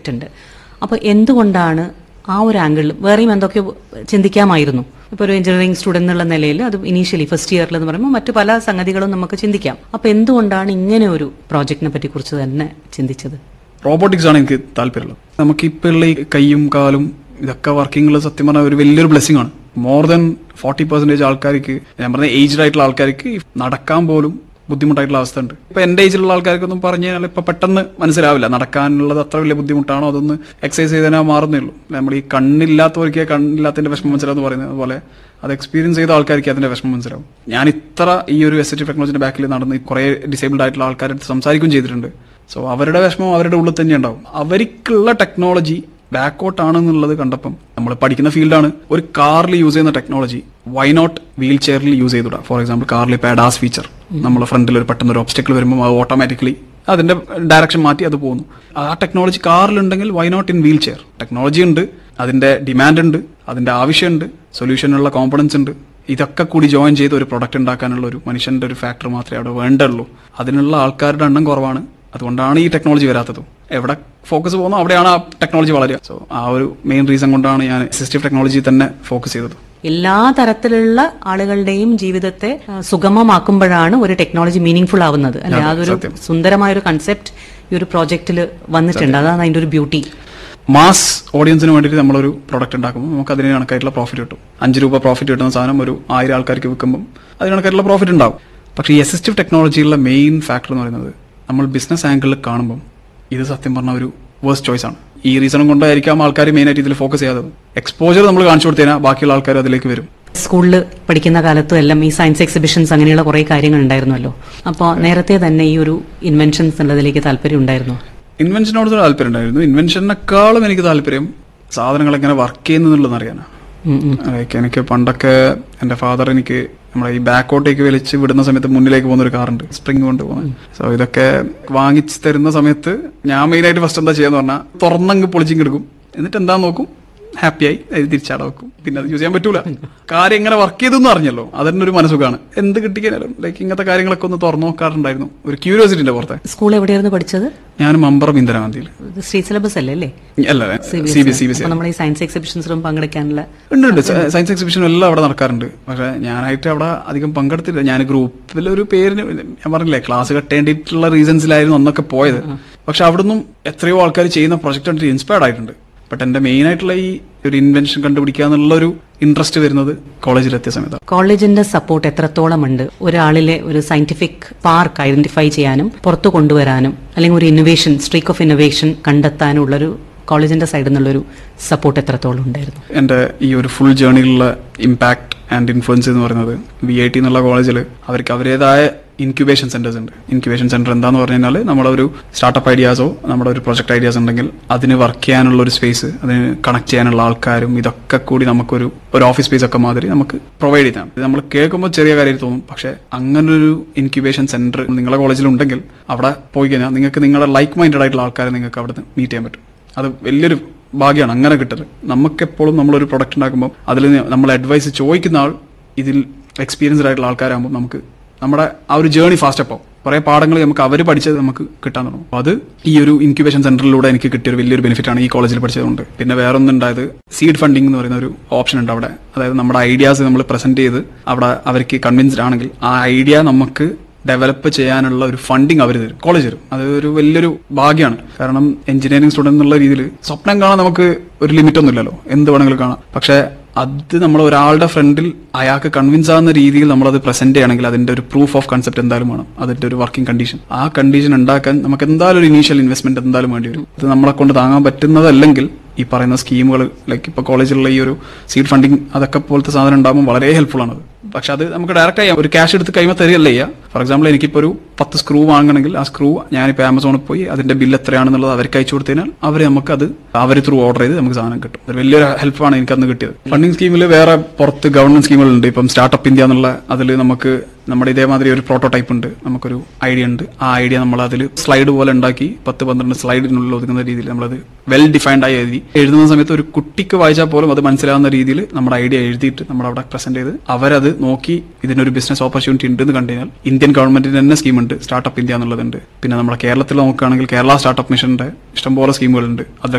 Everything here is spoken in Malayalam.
പ്രോജക്റ്റ് ഉണ്ട് അപ്പോൾ എന്തുകൊണ്ടാണ് ആ ഒരു ആംഗിളിൽ വേറെയും എന്തൊക്കെ ചിന്തിക്കാമായിരുന്നു ഇപ്പോൾ ഒരു എഞ്ചിനീയറിംഗ് സ്റ്റുഡന്റ് എന്നുള്ള നിലയിൽ അത് ഇനീഷ്യലി ഫസ്റ്റ് ഇയറിൽ എന്ന് പറയുമ്പോൾ മറ്റു പല സംഗതികളും നമുക്ക് ചിന്തിക്കാം അപ്പോൾ എന്തുകൊണ്ടാണ് ഇങ്ങനെ ഒരു പ്രോജക്റ്റിനെ പറ്റി കുറിച്ച് തന്നെ ചിന്തിച്ചത് റോബോട്ടിക്സ് ആണ് എനിക്ക് താല്പര്യമുള്ളത് നമുക്ക് ഇപ്പോൾ ഉള്ള ഈ കൈയും കാലും ഇതൊക്കെ വർക്കിംഗ് സത്യം പറഞ്ഞാൽ ഒരു വലിയൊരു ബ്ലെസ്സിംഗ് ആണ് മോർ ദാൻ ഫോർട്ടി പെർസെന്റേജ് ആൾക്കാർക്ക് ഞാൻ പറഞ്ഞ ഏജ്ഡ് ആയിട്ടുള്ള ആൾക്കാർക്ക് നടക്കാൻ പോലും ബുദ്ധിമുട്ടായിട്ടുള്ള അവസ്ഥ ഉണ്ട് ഇപ്പൊ എന്റെ ഏജിലുള്ള ആൾക്കാർക്കൊന്നും പറഞ്ഞു കഴിഞ്ഞാൽ ഇപ്പൊ പെട്ടെന്ന് മനസ്സിലാവില്ല നടക്കാനുള്ളത് അത്ര വലിയ ബുദ്ധിമുട്ടാണോ അതൊന്ന് എക്സസൈസ് ചെയ്താൽ മാറുന്നേ ഉള്ളൂ നമ്മൾ ഈ കണ്ണില്ലാത്തവർക്ക് കണ്ണില്ലാത്തതിന്റെ വിഷമം മനസ്സിലാവുന്ന പറയുന്നത് അതുപോലെ അത് എക്സ്പീരിയൻസ് ചെയ്ത ആൾക്കാർക്ക് അതിന്റെ വിഷമം മനസ്സിലാവും ഞാൻ ഇത്ര ഈ ഒരു എസ് എച്ച് ടെക്നോളജിന്റെ ബാക്കിൽ നടന്ന് കുറെ ഡിസേബിൾഡ് ആയിട്ടുള്ള ആൾക്കാരുടെ സംസാരിക്കുകയും ചെയ്തിട്ടുണ്ട് സോ അവരുടെ വിഷമം അവരുടെ ഉള്ളിൽ തന്നെ ഉണ്ടാവും അവർക്കുള്ള ടെക്നോളജി ബാക്കോട്ട് ആണെന്നുള്ളത് കണ്ടപ്പം നമ്മൾ പഠിക്കുന്ന ഫീൽഡാണ് ഒരു കാറിൽ യൂസ് ചെയ്യുന്ന ടെക്നോളജി വൈ നോട്ട് വീൽ ചെയറിൽ യൂസ് ചെയ്തുകൂടാ ഫോർ എക്സാമ്പിൾ കാറിൽ ഇപ്പോൾ അഡാസ് ഫീച്ചർ നമ്മളെ ഫ്രണ്ടിൽ ഒരു പെട്ടെന്ന് ഒരു ഒബ്സ്റ്റക്കിൾ വരുമ്പോൾ അത് ഓട്ടോമാറ്റിക്കലി അതിന്റെ ഡയറക്ഷൻ മാറ്റി അത് പോകുന്നു ആ ടെക്നോളജി കാറിലുണ്ടെങ്കിൽ why not in wheel chair technology ഉണ്ട് അതിന്റെ ഡിമാൻഡ് ഉണ്ട് അതിന്റെ ആവശ്യമുണ്ട് സൊല്യൂഷനുള്ള കോമ്പണൻസ് ഉണ്ട് ഇതൊക്കെ കൂടി ജോയിൻ ചെയ്ത് ഒരു പ്രൊഡക്റ്റ് ഉണ്ടാക്കാനുള്ള ഒരു മനുഷ്യന്റെ ഒരു ഫാക്ടർ മാത്രമേ അവിടെ വേണ്ടുള്ളൂ അതിനുള്ള ആൾക്കാരുടെ എണ്ണം കുറവാണ് അതുകൊണ്ടാണ് ഈ ടെക്നോളജി വരാത്തതും എവിടെ ഫോക്കസ് പോകുന്നു അവിടെയാണ് ആ ടെക്നോളജി വളരുക സോ ആ ഒരു മെയിൻ റീസൺ കൊണ്ടാണ് ഞാൻ അസിസ്റ്റീവ് ടെക്നോളജി തന്നെ ഫോക്കസ് ചെയ്തത് എല്ലാ തരത്തിലുള്ള ആളുകളുടെയും ജീവിതത്തെ ആ, സുഗമമാക്കുമ്പോഴാണ് ഒരു ടെക്നോളജി മീനിങ് ഫുൾ ആവുന്നത് അല്ലെ അതെ, അതൊരു സത്യം. സുന്ദരമായ ഒരു കൺസെപ്റ്റ് ഈ ഒരു പ്രോജക്റ്റിൽ വന്നിട്ടുണ്ട് അതാണ് അതിന്റെ ഒരു ബ്യൂട്ടി മാസ് ഓഡിയൻസിന് വേണ്ടിയിട്ട് നമ്മളൊരു പ്രൊഡക്റ്റ് ഉണ്ടാക്കുമ്പോൾ നമുക്ക് അതിന് കണക്കായിട്ടുള്ള പ്രോഫിറ്റ് കിട്ടും അഞ്ച് രൂപ പ്രോഫിറ്റ് കിട്ടുന്ന സാധനം ഒരു ആയിരം ആൾക്കാർക്ക് വിൽക്കുമ്പോൾ അതിന് കണക്കായിട്ടുള്ള പ്രോഫിറ്റ് ഉണ്ടാവും പക്ഷേ ഈ അസിസ്റ്റീവ് ടെക്നോളജിയിലുള്ള മെയിൻ ഫാക്ടർ എന്ന് പറയുന്നത് നമ്മൾ ബിസിനസ് ആംഗിളിൽ കാണുമ്പോൾ ഇത് സത്യം പറഞ്ഞ ഒരു വേഴ്സ്റ്റ് ചോയ്സ് ആണ് ഈ റീസണും കൊണ്ടായിരിക്കാം ആൾക്കാർ മെയിൻ ആയിട്ട് ഇതിൽ ഫോക്കസ് ചെയ്യാത്തത് എക്സ്പോജർ നമ്മൾ കാണിച്ചു കൊടുത്തതിനാൽ ബാക്കിയുള്ള ആൾക്കാർ അതിലേക്ക് വരും സ്കൂളിൽ പഠിക്കുന്ന കാലത്തും എല്ലാം ഈ സയൻസ് എക്സിബിഷൻസ് അങ്ങനെയുള്ള കുറെ കാര്യങ്ങൾ ഉണ്ടായിരുന്നല്ലോ അപ്പോൾ നേരത്തെ തന്നെ ഈ ഒരു ഇൻവെൻഷൻസ് എന്നുള്ളതിലേക്ക് താല്പര്യം ഉണ്ടായിരുന്നു ഇൻവെൻഷനോട് താല്പര്യം ഉണ്ടായിരുന്നു ഇൻവെൻഷനേക്കാളും എനിക്ക് താല്പര്യം സാധനങ്ങൾ എങ്ങനെ വർക്ക് ചെയ്യുന്നുള്ളതെന്ന് അറിയാനാണ് ലൈക്ക് എനിക്ക് പണ്ടൊക്കെ എന്റെ ഫാദർ എനിക്ക് നമ്മുടെ ഈ ബാക്കോട്ടേക്ക് വലിച്ച് വിടുന്ന സമയത്ത് മുന്നിലേക്ക് പോകുന്ന ഒരു കാറുണ്ട് സ്പ്രിംഗ് കൊണ്ട് പോകുന്നത് സോ ഇതൊക്കെ വാങ്ങിച്ച് തരുന്ന സമയത്ത് ഞാൻ മെയിൻ ആയിട്ട് ഫസ്റ്റ് എന്താ ചെയ്യാന്ന് പറഞ്ഞാൽ തുറന്നങ്ങ് പൊളിച്ചിങ് എടുക്കും എന്നിട്ട് എന്താ നോക്കും ഹാപ്പിയായി അത് തിരിച്ചട വെക്കും പിന്നെ അത് യൂസ് ചെയ്യാൻ പറ്റൂല കാര്യം എങ്ങനെ വർക്ക് ചെയ്തെന്ന് അറിഞ്ഞല്ലോ അതന്നെ ഒരു മനസ്സുഖമാണ് എന്ത് കിട്ടിക്കാനും ലൈക്ക് ഇങ്ങനത്തെ കാര്യങ്ങളൊക്കെ ഒന്ന് തുറന്നു നോക്കാറുണ്ടായിരുന്നു ഒരു ക്യൂരിയോസിറ്റി ഉണ്ട് പുറത്തെ സ്കൂൾ എവിടെയായിരുന്നു പഠിച്ചത് ഞാൻ മമ്പറം ഇന്ദിരാഗാന്ധിയിൽ ഇത് സ്റ്റേറ്റ് സിലബസ് അല്ലേ അല്ലേ അല്ല C B C B C അപ്പോൾ നമ്മൾ ഈ സയൻസ് എക്സിബിഷൻസിലും പങ്കെടുക്കാനുള്ള ഉണ്ട് ഉണ്ട് സയൻസ് എക്സിബിഷൻ എല്ലാം അവിടെ നടക്കാറുണ്ട് പക്ഷെ ഞാനായിട്ട് അവിടെ അധികം പങ്കെടുത്തില്ല ഞാൻ ഗ്രൂപ്പിൽ ഒരു പേരിന് ഞാൻ പറഞ്ഞില്ലേ ക്ലാസ് കെട്ടേണ്ടിട്ടുള്ള റീസൺസിലായിരുന്നു അന്നൊക്കെ പോയത് പക്ഷെ അവിടുന്നും എത്രയോ ആൾക്കാർ ചെയ്യുന്ന പ്രൊജക്ട് കണ്ടിട്ട് ഇൻസ്പയർഡ് ആയിട്ടുണ്ട് ബട്ട് എന്റെ മെയിൻ ആയിട്ടുള്ള ഈ ഒരു ഇൻവെൻഷൻ കണ്ടുപിടിക്കുക എന്നുള്ള ഒരു ഇൻട്രസ്റ്റ് വരുന്നത് കോളേജിലെത്തിയ സമയത്താണ് കോളേജിന്റെ സപ്പോർട്ട് എത്രത്തോളം ഉണ്ട് ഒരാളിലെ ഒരു സയന്റിഫിക് പാർക്ക് ഐഡന്റിഫൈ ചെയ്യാനും പുറത്തു കൊണ്ടുവരാനും അല്ലെങ്കിൽ ഒരു ഇന്നോവേഷൻ സ്ട്രീക്ക് ഓഫ് ഇന്നോവേഷൻ കണ്ടെത്താനുള്ളൊരു കോളേജിന്റെ സൈഡിൽ നിന്നുള്ളൊരു സപ്പോർട്ട് എത്രത്തോളം ഉണ്ടായിരുന്നു എന്റെ ഈ ഒരു ഫുൾ ജേർണിയിലുള്ള ഇമ്പാക്ട് ആൻഡ് ഇൻഫ്ലുവൻസ് എന്ന് പറയുന്നത് വി ഐ ടി എന്നുള്ള കോളേജിൽ അവർക്ക് അവരുടേതായ ഇൻക്യുബേഷൻ സെന്റേഴ്സ് ഉണ്ട് ഇൻക്യുബേഷൻ സെന്റർ എന്താന്ന് പറഞ്ഞു കഴിഞ്ഞാൽ നമ്മുടെ ഒരു സ്റ്റാർട്ടപ്പ് ഐഡിയാസോ നമ്മുടെ ഒരു പ്രൊജക്ട് ഐഡിയാസ് ഉണ്ടെങ്കിൽ അതിന് വർക്ക് ചെയ്യാനുള്ള ഒരു സ്പേസ് അതിന് കണക്ട് ചെയ്യാനുള്ള ആൾക്കാരും ഇതൊക്കെ കൂടി നമുക്കൊരു ഒരു ഓഫീസ് സ്പേസ് ഒക്കെ മാതിരി നമുക്ക് പ്രൊവൈഡ് ചെയ്താണ് ഇത് നമ്മൾ കേൾക്കുമ്പോൾ ചെറിയ കാര്യം തോന്നും പക്ഷെ അങ്ങനൊരു ഇൻക്യുബേഷൻ സെന്റർ നിങ്ങളുടെ കോളേജിൽ ഉണ്ടെങ്കിൽ അവിടെ പോയി കഴിഞ്ഞാൽ നിങ്ങൾക്ക് നിങ്ങളുടെ ലൈക്ക് മൈൻഡഡ് ആയിട്ടുള്ള ആൾക്കാരെ നിങ്ങൾക്ക് അവിടെ മീറ്റ് ചെയ്യാൻ പറ്റും അത് വലിയൊരു ഭാഗ്യമാണ് അങ്ങനെ കിട്ടല് നമുക്കെപ്പോഴും നമ്മളൊരു പ്രൊഡക്റ്റ് ഉണ്ടാക്കുമ്പോൾ അതിൽ നമ്മൾ അഡ്വൈസ് ചോദിക്കുന്ന ആൾ ഇതിൽ എക്സ്പീരിയൻസ്ഡ് ആയിട്ടുള്ള ആൾക്കാരാകുമ്പോൾ നമുക്ക് നമ്മുടെ ആ ഒരു ജേർണി ഫാസ്റ്റ് അപ്പോൾ കുറെ പാഠങ്ങൾ നമുക്ക് അവർ പഠിച്ചത് നമുക്ക് കിട്ടാൻ തുടങ്ങും അപ്പൊ അത് ഈ ഒരു ഇൻക്യുബേഷൻ സെന്ററിലൂടെ എനിക്ക് കിട്ടിയ ഒരു വലിയൊരു ബെനിഫിറ്റ് ആണ് ഈ കോളേജിൽ പഠിച്ചതുകൊണ്ട് പിന്നെ വേറെ ഒന്നുണ്ടായത് സീഡ് ഫണ്ടിംഗ് എന്ന് പറയുന്ന ഒരു ഓപ്ഷൻ ഉണ്ട് അവിടെ അതായത് നമ്മുടെ ഐഡിയാസ് നമ്മൾ പ്രസന്റ് ചെയ്ത് അവിടെ അവർക്ക് കൺവിൻസ്ഡ് ആണെങ്കിൽ ആ ഐഡിയ നമുക്ക് ഡെവലപ്പ് ചെയ്യാനുള്ള ഒരു ഫണ്ടിങ് അവർ തരും കോളേജ് തരും അത് ഒരു വലിയൊരു ഭാഗ്യമാണ് കാരണം എഞ്ചിനീയറിംഗ് സ്റ്റുഡന്റ് എന്നുള്ള രീതിയിൽ സ്വപ്നം കാണാൻ നമുക്ക് ഒരു ലിമിറ്റ് ഒന്നുമില്ലല്ലോ എന്ത് വേണമെങ്കിലും കാണാം പക്ഷെ അത് നമ്മൾ ഒരാളുടെ ഫ്രണ്ടിൽ അയാൾക്ക് കൺവിൻസ് ആവുന്ന രീതിയിൽ നമ്മളത് പ്രസന്റ് ചെയ്യണമെങ്കിൽ അതിന്റെ ഒരു പ്രൂഫ് ഓഫ് കൺസെപ്റ്റ് എന്തായാലും വേണം അതിന്റെ ഒരു വർക്കിംഗ് കണ്ടീഷൻ ആ കണ്ടീഷൻ ഉണ്ടാക്കാൻ നമുക്ക് എന്തായാലും ഒരു ഇനീഷ്യൽ ഇൻവെസ്റ്റ്മെന്റ് എന്തായാലും വേണ്ടി വരും ഇത് നമ്മളെ കൊണ്ട് താങ്ങാൻ പറ്റുന്നതല്ലെങ്കിൽ ഈ പറയുന്ന സ്കീമുകൾ ലൈക്ക് ഇപ്പൊ കോളേജിലുള്ള ഈ ഒരു സീഡ് ഫണ്ടിങ് അതൊക്കെ പോലത്തെ സാധനം ഉണ്ടാകുമ്പോൾ വളരെ ഹെൽപ്ഫുൾ ആണ് പക്ഷെ അത് നമുക്ക് ഡയറക്റ്റ് ചെയ്യാം ഒരു ക്യാഷ് എടുത്ത് കൈമ തരികയല്ല ചെയ്യുക ഫോർ എക്സാമ്പിൾ എനിക്കിപ്പോൾ ഒരു പത്ത് സ്ക്രൂ വാങ്ങണമെങ്കിൽ ആ സ്ക്രൂ ഞാനിപ്പോൾ ആമസോണിൽ പോയി അതിന്റെ ബില്ല് എത്രയാണെന്നുള്ളത് അവർക്ക് അയച്ചു കൊടുത്തതിനാൽ അവർ നമുക്ക് അത് അവർ ത്രൂ ഓർഡർ ചെയ്ത് നമുക്ക് സാധനം കിട്ടും ഒരു വലിയൊരു ഹെൽപ്പാണ് എനിക്ക് അന്ന് കിട്ടിയത് ഫണ്ടിങ് സ്കീമിൽ വേറെ പുറത്ത് ഗവൺമെന്റ് സ്കീമുകളുണ്ട് ഇപ്പം സ്റ്റാർട്ടപ്പ് ഇന്ത്യ എന്നുള്ള അതിൽ നമുക്ക് നമ്മുടെ ഇതേമാതിരി ഒരു പ്രോട്ടോടൈപ്പ് ഉണ്ട് നമുക്കൊരു ഐഡിയ ഉണ്ട് ആ ഐഡിയ നമ്മൾ അതിൽ സ്ലൈഡ് പോലെ ഉണ്ടാക്കി പത്ത് പന്ത്രണ്ട് സ്ലൈഡിനുള്ളിൽ ഒതുങ്ങുന്ന രീതിയിൽ നമ്മളത് വെൽ ഡിഫൈൻഡ് ആയി എഴുതി എഴുതുന്ന സമയത്ത് ഒരു കുട്ടിക്ക് വായിച്ചാൽ പോലും അത് മനസ്സിലാവുന്ന രീതിയിൽ നമ്മുടെ ഐഡിയ എഴുതിയിട്ട് നമ്മൾ അവിടെ പ്രസന്റ് ചെയ്ത് അവരത് നോക്കി ഇതിനൊരു ബിസിനസ് ഓപ്പർച്യൂണിറ്റി ഉണ്ടെന്ന് കണ്ടു കഴിഞ്ഞാൽ ഇന്ത്യൻ ഗവൺമെന്റിന് തന്നെ സ്കീമുണ്ട് സ്റ്റാർട്ടപ്പ് ഇന്ത്യ എന്നുള്ളതുണ്ട് പിന്നെ നമ്മുടെ കേരളത്തിൽ നോക്കുകയാണെങ്കിൽ കേരള സ്റ്റാർട്ടപ്പ് മിഷന്റെ ഇഷ്ടംപോലെ സ്കീമുകളുണ്ട് അതിൽ